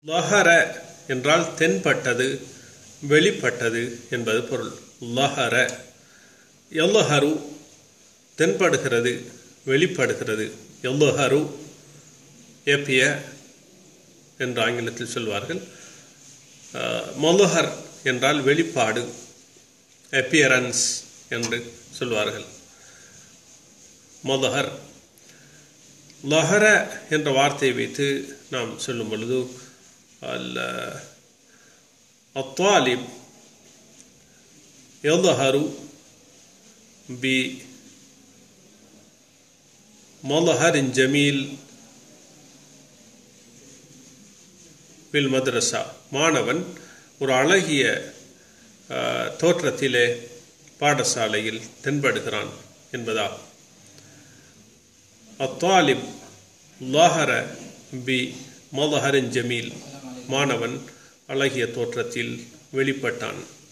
லஹர என்றால் தென்பட்டது வெளிப்பட்டது என்பது பொருள் லஹர எல்லஹரு தென்படுகிறது வெளிப்படுகிறது எல்லஹரு ஏப்பிய என்று ஆங்கிலத்தில் சொல்வார்கள் மொலுஹர் என்றால் வெளிப்பாடு அப்பியரன்ஸ் என்று சொல்வார்கள் மொலுஹர் லஹர என்ற வார்த்தையை வைத்து நாம் சொல்லும் பொழுது அல் அத்வாலிப் يظهر بمظهر جميل பில் மദ്രസா மாணவன் ஒரு அழகிய தோற்றத்திலே பாடசாலையில் தென்படுகிறான் என்பதாகும் அத்தாலிப் லாஹர பி மதஹரின் ஜமீல் மாணவன் அழகிய தோற்றத்தில் வெளிப்பட்டான்